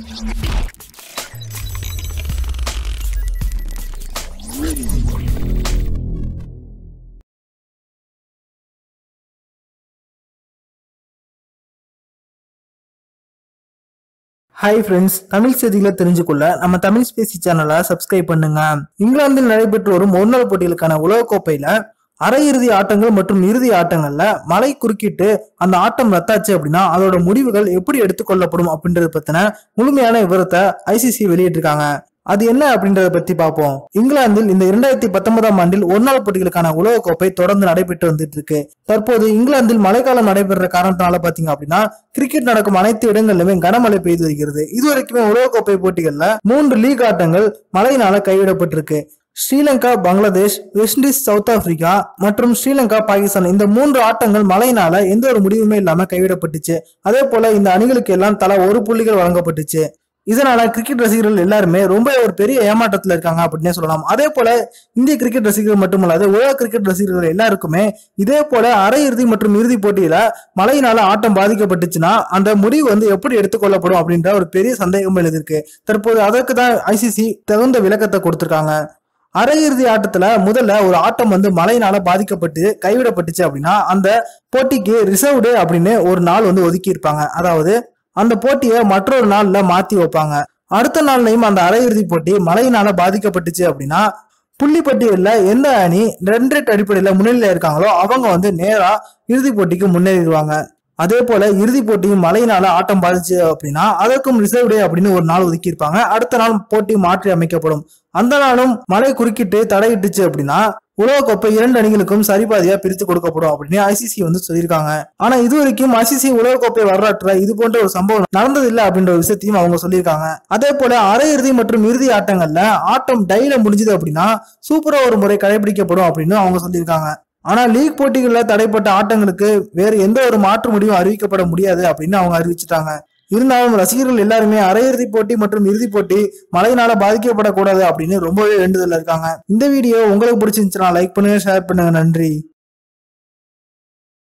hi friends Tamil செய்திகளை தெரிஞ்சுக்கொள்ள நம்ம Tamil Spacey சேனலை சப்ஸ்கிரைப் பண்ணுங்க இங்கிலாந்தில் நடைபெற்று வரும் ஒருநாள் போட்டிகளுக்கான உலகக்கோப்பையில அரையிறுதி ஆட்டங்கள் மற்றும் இறுதி ஆட்டங்கள்ல மழை குறுக்கிட்டு அந்த ஆட்டம் ரத்தாச்சு அப்படின்னா அதோட முடிவுகள் எப்படி எடுத்துக்கொள்ளப்படும் அப்படின்றத பத்தின முழுமையான விவரத்தை ஐசிசி வெளியிட்டிருக்காங்க அது என்ன அப்படின்றத பத்தி பார்ப்போம் இங்கிலாந்தில் இந்த இரண்டாயிரத்தி பத்தொன்பதாம் ஆண்டில் ஒருநாள் போட்டிகளுக்கான உலகக்கோப்பை தொடர்ந்து நடைபெற்று வந்துட்டு இருக்கு தற்போது இங்கிலாந்தில் மழைக்காலம் நடைபெற காரணத்தினால பாத்தீங்க அப்படின்னா கிரிக்கெட் நடக்கும் அனைத்து இடங்களிலுமே கனமழை பெய்து வருகிறது இதுவரைக்குமே உலகக்கோப்பை போட்டிகள்ல மூன்று லீக் ஆட்டங்கள் மழையினால கைவிடப்பட்டிருக்கு Sri Lanka Bangladesh West Indies South Africa மற்றும் ஸ்ரீலங்கா பாகிஸ்தான் இந்த மூன்று ஆட்டங்கள் மழையினால எந்த ஒரு முடிவுமே இல்லாம கைவிடப்பட்டுச்சு அதே போல இந்த அணிகளுக்கு எல்லாம் தலா ஒரு புள்ளிகள் வழங்கப்பட்டுச்சு இதனால கிரிக்கெட் ரசிகர்கள் எல்லாருமே ரொம்ப ஒரு பெரிய ஏமாற்றத்துல இருக்காங்க அப்படின்னே சொல்லலாம் அதே போல இந்திய கிரிக்கெட் ரசிகர்கள் மட்டுமல்லாது உலக கிரிக்கெட் ரசிகர்கள் எல்லாருக்குமே இதே போல அரையிறுதி மற்றும் இறுதி போட்டியில மழையினால ஆட்டம் பாதிக்கப்பட்டுச்சுன்னா அந்த முடிவு வந்து எப்படி எடுத்துக்கொள்ளப்படும் அப்படின்ற ஒரு பெரிய சந்தேகம் எழுதிருக்கு தற்போது அதற்கு தான் ஐசிசி தகுந்த விளக்கத்தை கொடுத்திருக்காங்க அரையிறுதி ஆட்டத்துல முதல்ல ஒரு ஆட்டம் வந்து மழையினால பாதிக்கப்பட்டு கைவிடப்பட்டுச்சு அப்படின்னா அந்த போட்டிக்கு ரிசர்வ்டு அப்படின்னு ஒரு நாள் வந்து ஒதுக்கி இருப்பாங்க அதாவது அந்த போட்டியை மற்றொரு நாள்ல மாத்தி வைப்பாங்க அடுத்த நாள்லயும் அந்த அரையிறுதி போட்டி மழையினால பாதிக்கப்பட்டுச்சு அப்படின்னா புள்ளி பட்டியல்ல எந்த அணி ரெண்டு ரேட் அடிப்படையில முன்னிலையில இருக்காங்களோ அவங்க வந்து நேரா இறுதி போட்டிக்கு முன்னேறிடுவாங்க அதே போல இறுதி போட்டியும் மழையினால ஆட்டம் பாதிச்சு அப்படின்னா அதற்கும் ரிசர்வ் டே அப்படின்னு ஒரு நாள் ஒதுக்கியிருப்பாங்க அடுத்த நாள் போட்டி மாற்றி அமைக்கப்படும் அந்த நாளும் மழை குறுக்கிட்டு தடையிட்டுச்சு அப்படின்னா உலகக்கோப்பை இரண்டு அணிகளுக்கும் சரிபாதியா பிரித்து கொடுக்கப்படும் அப்படின்னு ஐசிசி வந்து சொல்லியிருக்காங்க ஆனா இது வரைக்கும் ஐசிசி உலகக்கோப்பை வரலாற்றுல இது போன்ற ஒரு சம்பவம் நடந்ததில்லை அப்படின்ற ஒரு விஷயத்தையும் அவங்க சொல்லியிருக்காங்க அதே போல அரையிறுதி மற்றும் இறுதி ஆட்டங்கள்ல ஆட்டம் டைல முடிஞ்சது அப்படின்னா சூப்பரா ஒரு முறை கடைபிடிக்கப்படும் அப்படின்னு அவங்க சொல்லியிருக்காங்க ஆனா லீக் போட்டிகளில் தடைப்பட்ட ஆட்டங்களுக்கு வேறு எந்த ஒரு மாற்று முடிவும் அறிவிக்கப்பட முடியாது அப்படின்னு அவங்க அறிவிச்சிட்டாங்க இருந்தாலும் ரசிகர்கள் எல்லாருமே அரையிறுதி போட்டி மற்றும் இறுதி போட்டி மழையினால பாதிக்கப்படக்கூடாது அப்படின்னு ரொம்பவே வேண்டுதல் இருக்காங்க இந்த வீடியோ உங்களுக்கு பிடிச்சிருந்துச்சுன்னா லைக் பண்ணுங்க ஷேர் பண்ணுங்க நன்றி